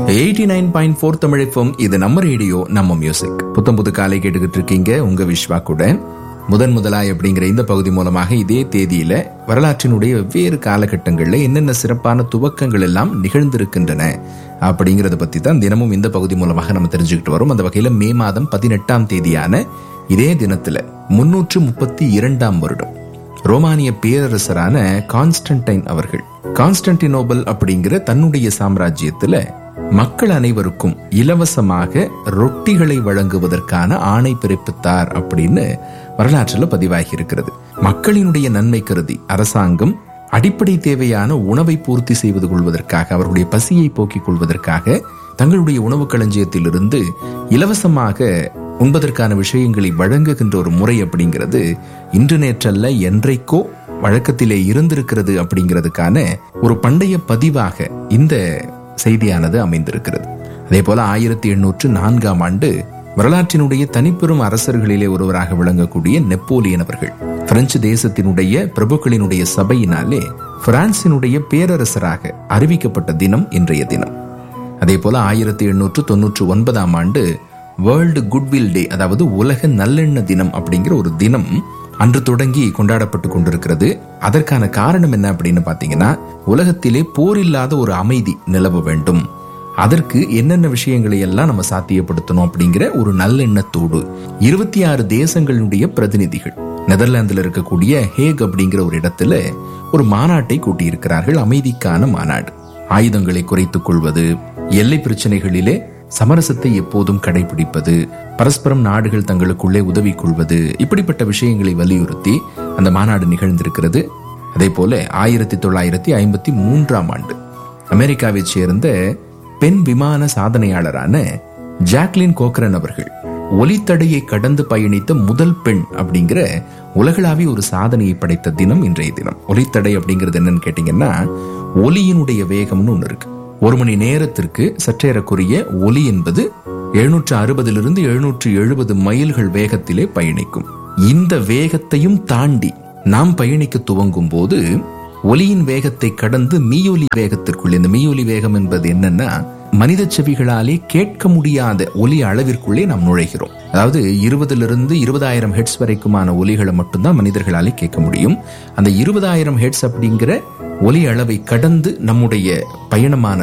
eighty nine point four தமிழப்பம் இது நம்ம ரேடியோ நம்ம மியூசிக் புத்தம் புது காலை கேட்டுக்கிட்டு இருக்கீங்க உங்க விஸ்வா கூட முதன் முதலாய் அப்படிங்கிற இந்த பகுதி மூலமாக இதே தேதியில வரலாற்றினுடைய வெவ்வேறு காலகட்டங்களில் என்னென்ன சிறப்பான துவக்கங்கள் எல்லாம் நிகழ்ந்திருக்கின்றன அப்படிங்கறத பத்தி தான் தினமும் இந்த பகுதி மூலமாக நம்ம தெரிஞ்சுக்கிட்டு வரோம் அந்த வகையில மே மாதம் பதினெட்டாம் தேதியான இதே தினத்துல முன்னூற்று முப்பத்தி இரண்டாம் வருடம் ரோமானிய பேரரசரான கான்ஸ்டன்டைன் அவர்கள் கான்ஸ்டன்டினோபல் அப்படிங்கிற தன்னுடைய சாம்ராஜ்யத்துல மக்கள் அனைவருக்கும் இலவசமாக ரொட்டிகளை வழங்குவதற்கான ஆணை பிறப்பித்தார் அப்படின்னு வரலாற்றில் பதிவாகி இருக்கிறது மக்களினுடைய நன்மை கருதி அரசாங்கம் அடிப்படை தேவையான உணவை பூர்த்தி செய்வது கொள்வதற்காக அவர்களுடைய பசியை போக்கிக் கொள்வதற்காக தங்களுடைய உணவு களஞ்சியத்திலிருந்து இலவசமாக உண்பதற்கான விஷயங்களை வழங்குகின்ற ஒரு முறை அப்படிங்கிறது இன்று நேற்றல்ல என்றைக்கோ வழக்கத்திலே இருந்திருக்கிறது அப்படிங்கிறதுக்கான ஒரு பண்டைய பதிவாக இந்த செய்தியானது அமைந்திருக்கிறது அதே போல ஆயிரத்தி எண்ணூற்று நான்காம் ஆண்டு வரலாற்றினுடைய தனிப்பெரும் அரசர்களிலே ஒருவராக விளங்கக்கூடிய நெப்போலியன் அவர்கள் பிரெஞ்சு தேசத்தினுடைய பிரபுக்களினுடைய சபையினாலே பிரான்சினுடைய பேரரசராக அறிவிக்கப்பட்ட தினம் இன்றைய தினம் அதே போல ஆயிரத்தி எண்ணூற்று தொன்னூற்று ஒன்பதாம் ஆண்டு வேர்ல்டு குட்வில் டே அதாவது உலக நல்லெண்ண தினம் அப்படிங்கிற ஒரு தினம் அன்று தொடங்கி கொண்டாடப்பட்டு கொண்டிருக்கிறது அதற்கான காரணம் என்ன அப்படின்னு பாத்தீங்கன்னா உலகத்திலே போரில்லாத ஒரு அமைதி நிலவ வேண்டும் அதற்கு என்னென்ன விஷயங்களை எல்லாம் நம்ம சாத்தியப்படுத்தணும் அப்படிங்கிற ஒரு நல்லெண்ணத்தோடு இருபத்தி ஆறு தேசங்களுடைய பிரதிநிதிகள் நெதர்லாந்துல இருக்கக்கூடிய ஹேக் அப்படிங்கிற ஒரு இடத்துல ஒரு மாநாட்டை கூட்டியிருக்கிறார்கள் அமைதிக்கான மாநாடு ஆயுதங்களை குறைத்துக் கொள்வது எல்லை பிரச்சனைகளிலே சமரசத்தை எப்போதும் கடைபிடிப்பது பரஸ்பரம் நாடுகள் தங்களுக்குள்ளே உதவி கொள்வது இப்படிப்பட்ட விஷயங்களை வலியுறுத்தி அந்த மாநாடு நிகழ்ந்திருக்கிறது அதே போல ஆயிரத்தி தொள்ளாயிரத்தி ஐம்பத்தி மூன்றாம் ஆண்டு அமெரிக்காவைச் சேர்ந்த பெண் விமான சாதனையாளரான ஜாக்லின் கோக்ரன் அவர்கள் ஒலித்தடையை கடந்து பயணித்த முதல் பெண் அப்படிங்கிற உலகளாவிய ஒரு சாதனையை படைத்த தினம் இன்றைய தினம் ஒலித்தடை அப்படிங்கிறது என்னன்னு கேட்டீங்கன்னா ஒலியினுடைய வேகம்னு ஒன்று இருக்கு ஒரு மணி நேரத்திற்கு சற்றேறக்குரிய ஒலி என்பது எழுநூற்று அறுபதிலிருந்து எழுநூற்று எழுபது மைல்கள் வேகத்திலே பயணிக்கும் இந்த வேகத்தையும் தாண்டி நாம் பயணிக்க துவங்கும் போது ஒலியின் வேகத்தை கடந்து மீயொலி வேகத்திற்குள் இந்த மீயொலி வேகம் என்பது என்னன்னா மனித செவிகளாலே கேட்க முடியாத ஒலி அளவிற்குள்ளே நாம் நுழைகிறோம் அதாவது இருபதிலிருந்து இருபதாயிரம் ஹெட்ஸ் வரைக்குமான ஒலிகளை மட்டும்தான் மனிதர்களாலே கேட்க முடியும் அந்த இருபதாயிரம் ஹெட்ஸ் அப்படிங்கிற ஒலி அளவை கடந்து நம்முடைய பயணமான